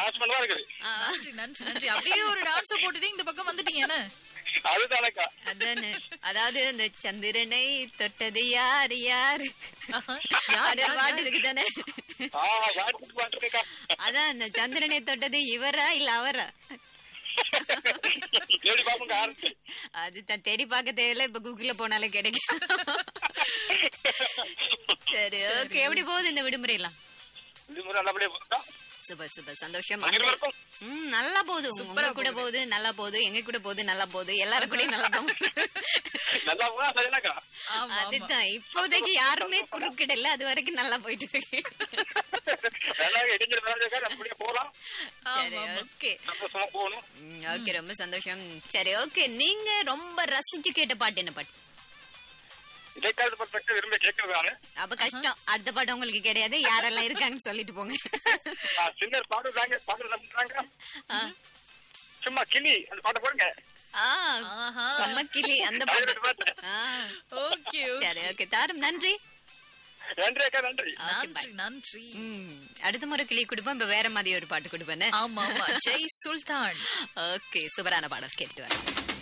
Dance பண்ணவா இருக்குது நன்றி நன்றி நன்றி அப்படியே ஒரு டான்ஸ் போட்டுட்டு இந்த பக்கம் வந்துட்டீங்கன்னு அதுதானக்கா அதானே அதாவது இந்த சந்திரனை தொட்டது யார் யார் ஆஹா. யார், அது யார், பாட்டு யார்? இருக்கு தானே ஆ பாட்டு பாட்டுக்கா அதான் இந்த சந்திரனை தொட்டது இவரா இல்ல அவரா தேடி பாப்போங்க ஆரம்பிச்சு அது தான் தேடி பார்க்க தேவையில்ல இப்ப கூகுள்ல போனாலே கிடைக்கும் சரி ஓகே எப்படி போகுது இந்த விடுமுறை எல்லாம் இது முறை நல்லபடியா போகுதா சூப்பர் சூப்பர் சந்தோஷம் அங்க அந்த- இருக்கும் ம் நல்லா போகுது உங்க சூப்பரா கூட போகுது நல்லா போகுது எங்க கூட போகுது நல்லா போகுது எல்லாரும் கூட நல்லா தான் போகுது. நல்லா போனா சரினாக்கா ஆமா ஆமா அதுதான் இப்போதைக்கு யாருமே குறுக்கிடல அது வரைக்கும் நல்லா போயிட்டு இருக்கு நல்லா இடிஞ்சு வேலைக்கா அப்படியே போலாம் சரி ஆமா, ஆமா. ஓகே சந்தோஷமா போகணும் ஓகே ரொம்ப சந்தோஷம் சரி ஓகே நீங்க ரொம்ப ரசிச்சு கேட்ட பாட்டு என்ன பாட்டு இடைக்காலத்து பர்ஃபெக்ட் விரும்பி கேட்கறது நானு அப்ப கஷ்டம் அடுத்த பாட்டு உங்களுக்கு கிடையாது யாரெல்லாம் இருக்காங்கன்னு சொல்லிட்டு போங்க நான் சின்ன பாடுறாங்க பாடுறாங்க ஆ. சும்மா கிளி அந்த பாட்டை போடுங்க ஆ, ஆஹா. செம்ம கிளி அந்த அது பாட்டு ரெண்டு பாட்டு ஆ, ஓகே சரி ஓகே தாரும் நன்றி நன்றி அக்கா நன்றி Okay, bye. நன்றி நன்றி ம், அடுத்த முறை கிளி கொடுப்போம் இப்ப வேற மாதிரி ஒரு பாட்டு கொடுப்பேன் ஆமா ஆமா ஜெய் சுல்தான் ஓகே சூப்பரான பாடல் கேட்டுட்டு வரேன்